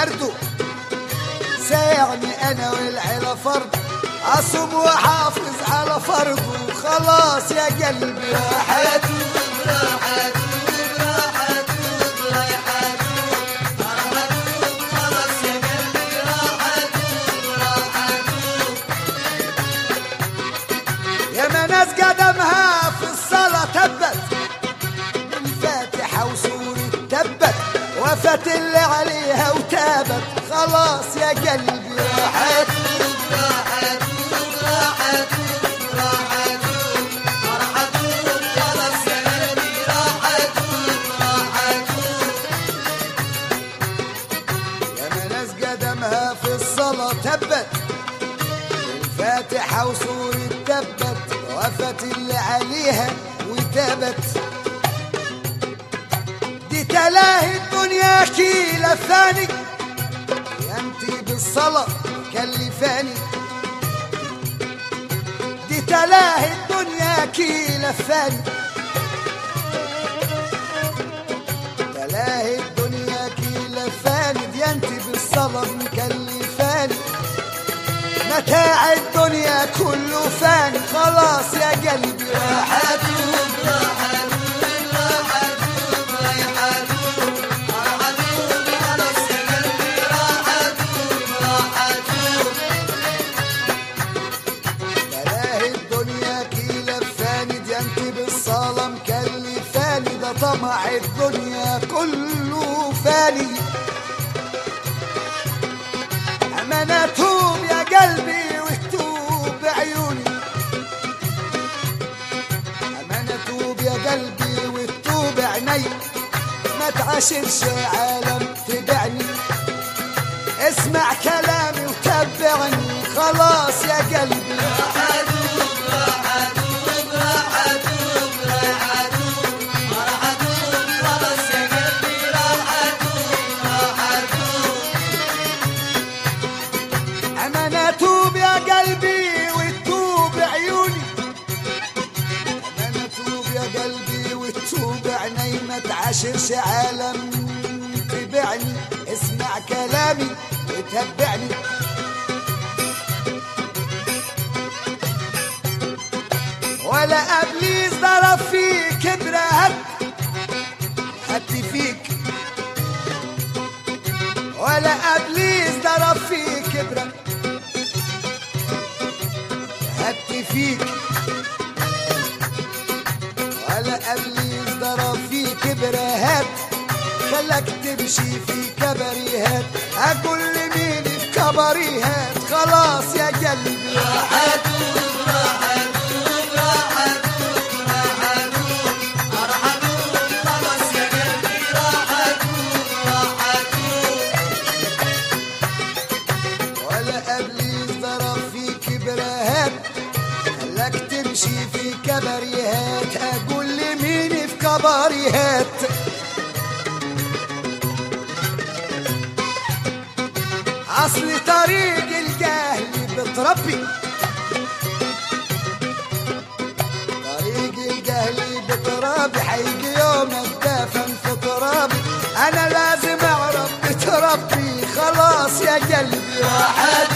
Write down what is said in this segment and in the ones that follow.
برده ساعني انا والعيلة فرد اصوم واحافظ على فرضه خلاص يا قلبي راحت يا ما ناس قدمها في الصلاة تبت بالفاتحة وسورة تبت وفت اللي عليها وتابت خلاص يا قلبي راحت يا ما ناس قدمها في الصلاة تبت الفاتحة وسورة تبت وفت اللي عليها وتبت دي تلاهي الدنيا كيلة ثاني يا انتي بالصلاة كلفاني دي تلاهي الدنيا كيلة ثاني تلاهي الدنيا كيلة ثاني دي انتي بالصلاة مكلفاني متاع الدنيا كله فاني خلاص يا قلبي راحت تلاهي الدنيا كيلة فاني دي انت بالصلاة مكلفاني ده طمع الدنيا كله فاني اما انا توب يا قلبي وتوب عيوني اما انا توب يا قلبي وتوب عيني ما تعاشرش عالم تبعني اسمع كلامي وتبعني خلاص يا قلبي انا انا توب يا قلبي وتوب عيوني انا انا توب يا قلبي وتوب عيني ما تعاشرش عالم تبعني اسمع كلامي وتبعني ولا ابليس ضرب فيك كبره هد هدي فيك ولا ابليس ضرب فيك كبره هدي فيك ولا ابليس ضرب فيك كبره هد خلك تمشي في كبريهات اقول لمين في كبريهات خلاص يا قلبي راحت ولا ابليس ضرب في كبريهات خلك تمشي في كبريهات اقول لمين في كبريهات اصل طريق الجهل بتربي طريق الجهل بتربي حيجي يوم اتدفن في ترابي انا لازم اعرف بتربي خلاص يا قلبي راحت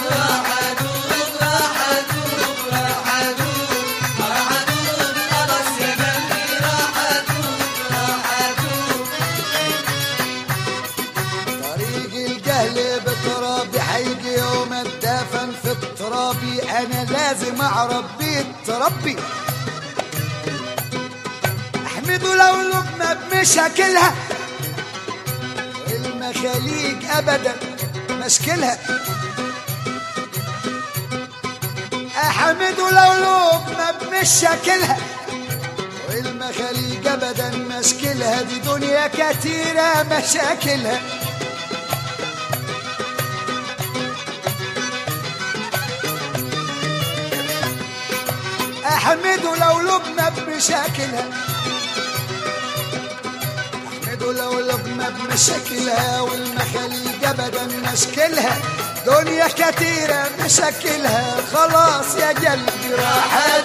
طريق الجهل بترابي حيجي يوم اتدفن في الترابي انا لازم اعرف بيت تربي احمده لو لقمة بمشاكلها المخاليق ابدا مشكلها احمده لو لقمة بمشاكلها والمخاليق ابدا مشكلها دي دنيا كتيرة مشاكلها احمده لو لبنى بمشاكلها احمده لو لبنى بمشاكلها والمخاليق ابدا مشكلها دنيا كتيرة مشاكلها خلاص يا قلبي راحت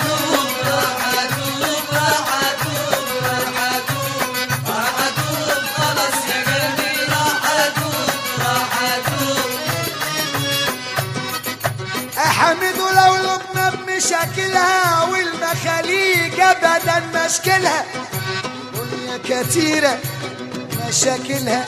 ابدا مشكلها دنيا كتيرة مشاكلها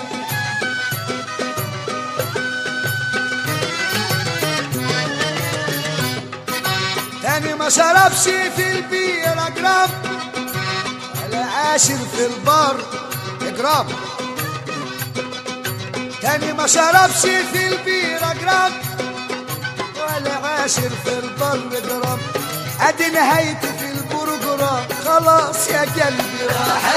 تاني ما شربش في البيرة جرام ولا عاشر في البار جرام تاني ما شربش في البيرة جرام ولا عاشر في البر جرام ادي نهايتي في البروجرام خلاص يا قلبي راح